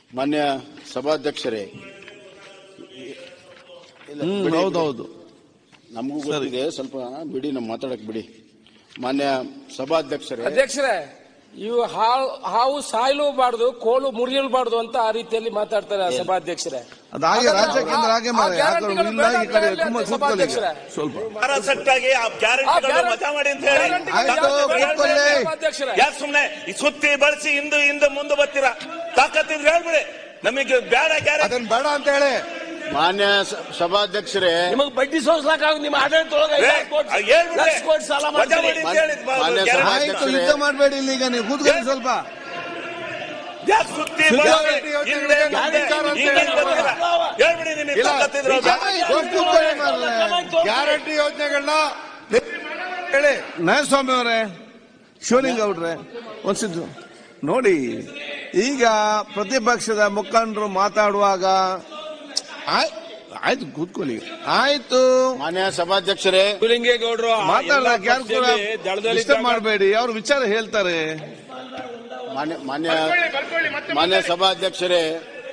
ಮಾನ್ಯ ಸಭಾಧ್ಯಕ್ಷರೇ ಇಲ್ಲ, ಹ್ಮ್ ಬಿಡಿ, ಹೌದೌದು ನಮಗೂ ಗೊತ್ತಿದೆ ಸ್ವಲ್ಪ ಬಿಡಿ ನಮ್ಮ ಮಾತಾಡಕ್ ಬಿಡಿ ಮಾನ್ಯ ಸಭಾಧ್ಯಕ್ಷರೇ ಅಧ್ಯಕ್ಷರೇ ಇವು ಹಾವು ಹಾವು ಸಾಯ್ಲೂಬಾರ್ದು ಕೋಲು ಮುರಿಯಲ್ಬಾರ್ದು ಅಂತ ಆ ರೀತಿಯಲ್ಲಿ ಮಾತಾಡ್ತಾರೆ ಆ ಸಭಾಧ್ಯಕ್ಷರೇ ಅದಾಗೆ ರಾಜ್ಯ ಕೇಂದ್ರ ಹಾಗೆ ಮಾಡಿ ಆ ಗ್ಯಾರಂಟಿಗಳು ಇಲ್ಲ ಈ ಕಡೆ ಬೇಡ ಅಂತ ಕುಮ್ಮ ಹೇಳಿ ಕೂತ್ಕೊಳ್ಳಿ ಈಗ. ಸಭಾಧ್ಯಕ್ಷರೇ. ಸ್ವಲ್ಪ ಅರಾಸಟ್ಟಾಗಿ ಆ ಗ್ಯಾರಂಟಿಗಳು ಮಜಾ ಮಾಡಿ ಅಂತ ಹೇಳಿ ಆಯ್ತು, ಕೂತ್ಕೊಳ್ಳಿ. ಅಧ್ಯಕ್ಷರೇ ಯಾಕೆ ಸುಮ್ನೆ ಈ ಸುತ್ತಿ ಬಳಸಿ ಹಿಂದೆ ಹಿಂದೆ ಮುಂದೆ ಬರ್ತೀರಾ ತಾಕತ್ತಿದ್ರೆ ಹೇಳ್ಬಿಡಿ ನಮಗೆ ಬೇಡ ಗ್ಯಾರಂಟಿ ಅದನ್ನ ಬೇಡ ಅಂತ ಹೇಳಿ ಮಾನ್ಯ ಸ- ಸಭಾಧ್ಯಕ್ಷರೇ ನಿಮಗೆ ಬಡ್ಡಿ ಸೋಸ್ಲಾಕ ನಿಮ್ಮ ಆಡಳಿತದೊಳಗೆ ಏ, ಐದಾರು ಕೋಟಿ- ಆ, ಹೇಳ್ಬಿಡಿ. ಲಕ್ಷ ಕೋಟಿ ಸಾಲ ಮಜಾ ಮಾಡ್ತೀರಿ. ಮಾಡಿ ಅಂತ ಹೇಳಿ ಮಾನ್ಯ ಗ್ಯಾರಂಟಿ. ಆಯ್ತು ಯುದ್ಧ ಮಾಡಬೇಡಿ ಇಲ್ಲಿ ಈಗ ನೀವು ಕೂತ್ಕೊಳ್ಳಿ ಸ್ವಲ್ಪ ಯಾಕೆ ಸುತ್ತಿ ಇಲ್ಲ, ಬಳಸಿ ಗ್ಯಾರಂಟಿ ಯೋಜನೆ ಹಿಂದೆ ಮುಂದೆ ಗ್ಯಾರಂಟಿ ಅಂತ ಹಿಂದೆ ಹೇಳಿ. ಬರ್ತೀರಾ? ಹೇಳ್ಬಿಡಿ ನಿಮಗೆ ಇಲ್ಲ, ತಾಕತ್ತಿದ್ರೆ ಕೂತ್ಕೊಳ್ಳಿ ಮಾರ್ರೆ. ಗ್ಯಾರಂಟಿ ಯೋಜನೆಗಳನ್ನ ಹೇಳಿ ಸ್ವಾಮಿ ಅವರೇ ಶಿವಲಿಂಗ ಅವ್ರೆ ಒಂದ್ಸಿದ್ದು ನೋಡಿ ಈಗ ಪ್ರತಿಪಕ್ಷದ ಮುಖಂಡರು ಮಾತಾಡುವಾಗ ಆಯ್- ಆಯ್ತು ಕೂತ್ಕೊಳ್ಳಿ ಆಯ್ತು ಮಾನ್ಯ ಸಭಾಧ್ಯಕ್ಷರೇ ಶಿವಲಿಂಗೇಗೌಡರು ಆ ಮಾತಾಡಲ್ಲ ಎಲ್ಲ ಯಾರು ಕೂಡ ಪಕ್ಷದಲ್ಲಿ ದಳದಲ್ಲಿ ಡಿಸ್ಟರ್ಬ್ ಮಾಡಬೇಡಿ ಅವ್ರ ವಿಚಾರ ಹೇಳ್ತಾರೆ ಮಾನ್ಯ ಮಾನ್ಯ ಮಾನ್ಯ ಸಭಾಧ್ಯಕ್ಷರೇ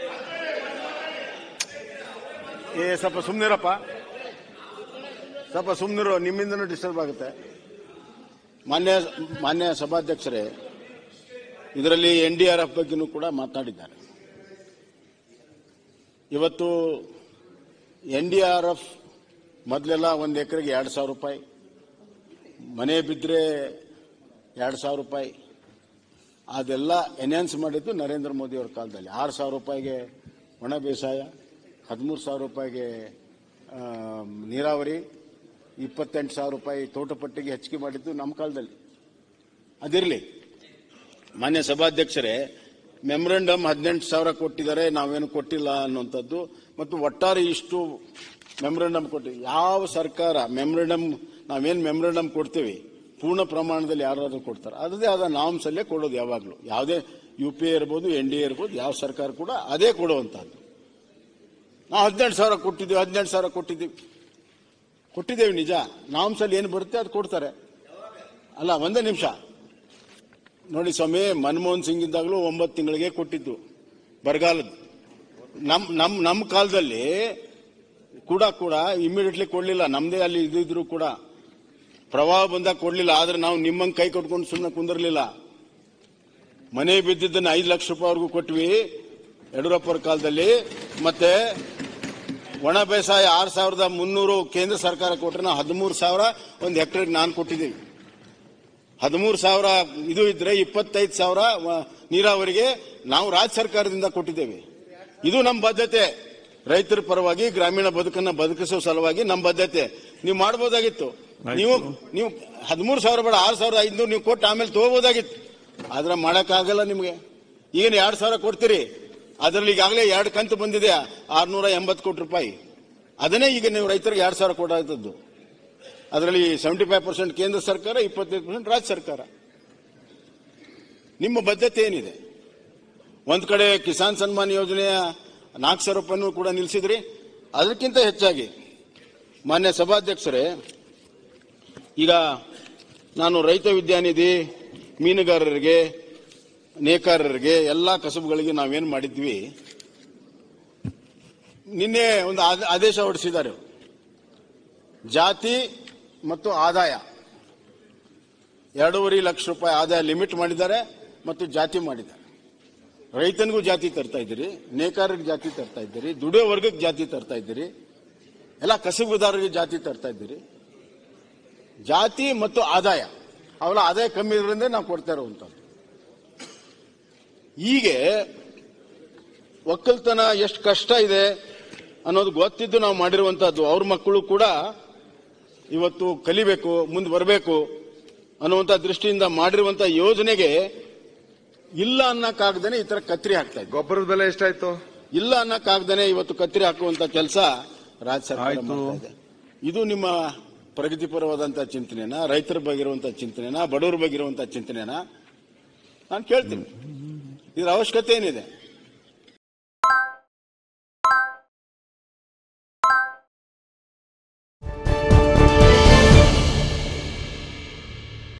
ಏ ಸ್ವಲ್ಪ ಸುಮ್ನಿರಪ್ಪ ಸ್ವಲ್ಪ ಸುಮ್ನಿರು ನಿಮ್ಮಿಂದನೂ ಡಿಸ್ಟರ್ಬ್ ಆಗುತ್ತೆ ಮಾನ್ಯ ಮಾನ್ಯ ಸಭಾಧ್ಯಕ್ಷರೇ ಇದರಲ್ಲಿ ಎನ್ ಡಿ ಆರ್ ಎಫ್ ಬಗ್ಗೆನೂ ಕೂಡ ಮಾತನಾಡಿದ್ದಾರೆ ಇವತ್ತು ಎನ್ ಡಿ ಆರ್ ಎಫ್ ಮೊದಲೆಲ್ಲ ಒಂದು ಎಕರೆಗೆ ಎರಡು ಸಾವಿರ ರೂಪಾಯಿ ಮನೆ ಬಿದ್ದರೆ ಎರಡು ಸಾವಿರ ರೂಪಾಯಿ ಅದೆಲ್ಲ ಎನ್ಹಾನ್ಸ್ ಮಾಡಿದ್ದು ನರೇಂದ್ರ ಮೋದಿ ಅವ್ರ ಕಾಲದಲ್ಲಿ ಆರು ಸಾವಿರ ರೂಪಾಯಿಗೆ ಒಣ ಬೇಸಾಯ ಹದಿಮೂರು ಸಾವಿರ ರೂಪಾಯಿಗೆ ಆ, ನೀರಾವರಿ ಇಪ್ಪತ್ತೆಂಟು ಸಾವಿರ ರೂಪಾಯಿ ತೋಟಪಟ್ಟಿಗೆ ಹೆಚ್ಚಿಗೆ ಮಾಡಿದ್ದು ನಮ್ಮ ಕಾಲದಲ್ಲಿ ಅದಿರಲಿ ಮಾನ್ಯ ಸಭಾಧ್ಯಕ್ಷರೇ ಮೆಮೊರಂಡಮ್ ಹದಿನೆಂಟು ಸಾವಿರ ಕೊಟ್ಟಿದ್ದಾರೆ ನಾವೇನು ಕೊಟ್ಟಿಲ್ಲ ಅನ್ನುವಂಥದ್ದು ಮತ್ತು ಒಟ್ಟಾರೆ ಇಷ್ಟು ಮೆಮೊರಂಡಮ್ ಕೊಟ್ಟು ಯಾವ ಸರ್ಕಾರ ಮೆಮೊರಂಡಮ್ ನಾವೇನು ಮೆಮೊರಂಡಮ್ ಕೊಡ್ತೀವಿ ಪೂರ್ಣ ಪ್ರಮಾಣದಲ್ಲಿ ಯಾರಾದರೂ ಕೊಡ್ತಾರೆ ಅದರದೇ ಆದ ನಾಮ್ಸ್ ಅಲ್ಲೇ ಕೊಡೋದು ಯಾವಾಗಲೂ ಯಾವುದೇ ಯು ಪಿ ಎ ಇರ್ಬೋದು ಎನ್ ಡಿ ಎ ಇರ್ಬೋದು ಯಾವ ಸರ್ಕಾರ ಕೂಡ ಅದೇ ಕೊಡುವಂಥದ್ದು ನಾವು ಹದಿನೆಂಟು ಸಾವಿರ ಕೊಟ್ಟಿದ್ದೀವಿ ಹದಿನೆಂಟು ಸಾವಿರ ಕೊಟ್ಟಿದ್ದೀವಿ ಕೊಟ್ಟಿದ್ದೇವೆ ನಿಜ ನಾಮ್ಸ್ ಅಲ್ಲಿ ಏನು ಬರುತ್ತೆ ಅದು ಕೊಡ್ತಾರೆ ಅಲ್ಲ ಒಂದೇ ನಿಮಿಷ ನೋಡಿ ಸ್ವಾಮಿ ಮನಮೋಹನ್ ಸಿಂಗ್ ಇದ್ದಾಗಲೂ ಒಂಬತ್ತು ತಿಂಗಳಿಗೆ ಕೊಟ್ಟಿದ್ದು ಬರಗಾಲದ ನಮ್ ನಮ್ ನಮ್ಮ ಕಾಲದಲ್ಲಿ ಕೂಡ ಕೂಡ ಇಮಿಡಿಯೇಟ್ಲಿ ಕೊಡ್ಲಿಲ್ಲ ನಮ್ದೇ ಅಲ್ಲಿ ಇದ್ದಿದ್ರು ಕೂಡ ಪ್ರವಾಹ ಬಂದಾಗ ಕೊಡ್ಲಿಲ್ಲ ಆದ್ರೆ ನಾವು ನಿಮ್ಮಂಗ್ ಕೈ ಕಟ್ಕೊಂಡು ಸುಮ್ಮನೆ ಕುಂದಿರ್ಲಿಲ್ಲ ಮನೆ ಬಿದ್ದಿದ್ದನ್ನ ಐದು ಲಕ್ಷ ರೂಪಾಯಿವರೆಗೂ ಕೊಟ್ವಿ ಯಡಿಯೂರಪ್ಪರ ಕಾಲದಲ್ಲಿ ಮತ್ತೆ ಒಣ ಬೇಸಾಯ ಆರು ಸಾವಿರದ ಮುನ್ನೂರು ಕೇಂದ್ರ ಸರ್ಕಾರ ಕೊಟ್ಟರೆ ನಾವು ಹದಿಮೂರು ಸಾವಿರ ಒಂದು ಹೆಕ್ಟೇರ್ಗೆ ನಾನು ಕೊಟ್ಟಿದ್ದೀವಿ ಹದಿಮೂರು ಸಾವಿರ ಇದು ಇದ್ರೆ ಇಪ್ಪತ್ತೈದು ಸಾವಿರ ವ- ನೀರಾವರಿಗೆ ನಾವು ರಾಜ್ಯ ಸರ್ಕಾರದಿಂದ ಕೊಟ್ಟಿದ್ದೇವೆ ಇದು ನಮ್ಮ ಬದ್ಧತೆ ರೈತರ ಪರವಾಗಿ ಗ್ರಾಮೀಣ ಬದುಕನ್ನ ಬದುಕಿಸುವ ಸಲುವಾಗಿ ನಮ್ಮ ಬದ್ಧತೆ ನೀವು ಮಾಡಬಹುದಾಗಿತ್ತು ನೀವು ನೀವು ಹದಿಮೂರು ಸಾವಿರ ಬೇಡ ಆರು ಸಾವಿರದ ಐದುನೂರು ನೀವು ಕೊಟ್ಟು ಆಮೇಲೆ ತಗೋಬಹುದಾಗಿತ್ತು ಆದ್ರೆ ಮಾಡಕ್ಕಾಗಲ್ಲ ನಿಮಗೆ ಈಗ ಎರಡು ಸಾವಿರ ಕೊಡ್ತೀರಿ ಅದರಲ್ಲಿ ಈಗಾಗಲೇ ಎರಡು ಕಂತು ಬಂದಿದೆ ಆರ್ನೂರ ಎಂಬತ್ತು ಕೋಟಿ ರೂಪಾಯಿ ಅದನ್ನೇ ಈಗ ನೀವು ರೈತರಿಗೆ ಎರಡು ಸಾವಿರ ಕೊಡಾದದ್ದು ಅದರಲ್ಲಿ ಸೆವೆಂಟಿ ಫೈವ್ ಪರ್ಸೆಂಟ್ ಕೇಂದ್ರ ಸರ್ಕಾರ ಇಪ್ಪತ್ತೈದು ಪರ್ಸೆಂಟ್ ರಾಜ್ಯ ಸರ್ಕಾರ ನಿಮ್ಮ ಬದ್ಧತೆ ಏನಿದೆ ಒಂದ್ ಕಡೆ ಕಿಸಾನ್ ಸನ್ಮಾನ್ ಯೋಜನೆಯ ನಾಲ್ಕು ಸಾವಿರ ರೂಪಾಯಿನೂ ಕೂಡ ನಿಲ್ಲಿಸಿದ್ರಿ ಅದಕ್ಕಿಂತ ಹೆಚ್ಚಾಗಿ ಮಾನ್ಯ ಸಭಾಧ್ಯಕ್ಷರೇ ಈಗ ನಾನು ರೈತ ವಿದ್ಯಾನಿಧಿ ಮೀನುಗಾರರಿಗೆ ನೇಕಾರರಿಗೆ ಎಲ್ಲಾ ಕಸಬುಗಳಿಗೆ ನಾವೇನು ಮಾಡಿದ್ವಿ ನಿನ್ನೆ ಒಂದು ಆದ- ಆದೇಶ ಹೊರಡಿಸಿದ್ದಾರೆ ಜಾತಿ ಮತ್ತು ಆದಾಯ ಎರಡೂವರೆ ಲಕ್ಷ ರೂಪಾಯಿ ಆದಾಯ ಲಿಮಿಟ್ ಮಾಡಿದ್ದಾರೆ ಮತ್ತು ಜಾತಿ ಮಾಡಿದ್ದಾರೆ ರೈತನಿಗೂ ಜಾತಿ ತರ್ತಾ ಇದ್ದೀರಿ ನೇಕಾರರಿಗೆ ಜಾತಿ ತರ್ತಾ ಇದ್ದೀರಿ ದುಡಿಯೋ ವರ್ಗಕ್ಕೆ ಜಾತಿ ತರ್ತಾ ಇದ್ದೀರಿ ಎಲ್ಲ ಕಸಬುದಾರರಿಗೆ ಜಾತಿ ತರ್ತಾ ಇದ್ದೀರಿ ಜಾತಿ ಮತ್ತು ಆದಾಯ ಅವೆಲ್ಲ ಆದಾಯ ಕಮ್ಮಿ ಇರೋದ್ರಿಂದ ನಾವು ಕೊಡ್ತಾ ಇರುವಂಥದ್ದು ಹೀಗೆ ಒಕ್ಕಲ್ತನ ಎಷ್ಟು ಕಷ್ಟ ಇದೆ ಅನ್ನೋದು ಗೊತ್ತಿದ್ದು ನಾವು ಮಾಡಿರುವಂತಹದ್ದು ಅವ್ರ ಮಕ್ಕಳು ಕೂಡ ಇವತ್ತು ಕಲಿಬೇಕು ಮುಂದೆ ಬರಬೇಕು ಅನ್ನುವಂಥ ದೃಷ್ಟಿಯಿಂದ ಮಾಡಿರುವಂತ ಯೋಜನೆಗೆ ಇಲ್ಲ ಅನ್ನಕ್ಕಾಗ್ದೇನೆ ಈ ತರ ಕತ್ರಿ ಹಾಕ್ತಾ ಇದ್ವಿ ಗೊಬ್ಬರದ ಬೆಲೆ ಎಷ್ಟಾಯ್ತು ಇಲ್ಲ ಅನ್ನಕ್ಕಾಗ್ದೇನೆ ಇವತ್ತು ಕತ್ರಿ ಹಾಕುವಂತ ಕೆಲಸ ರಾಜ್ಯ ಸರ್ಕಾರ ಆಯ್ತು. ಮಾಡ್ತಾ ಇದೆ ಇದು ನಿಮ್ಮ ಪ್ರಗತಿಪರವಾದಂತಹ ಚಿಂತನೆನ ರೈತರ ಬಗ್ಗೆ ಇರುವಂತಹ ಚಿಂತನೆನ ಬಡವರ ಬಗ್ಗೆ ಇರುವಂತಹ ಚಿಂತನೆನ ನಾನು ಕೇಳ್ತೀನಿ ಇದ್ರ ಅವಶ್ಯಕತೆ ಏನಿದೆ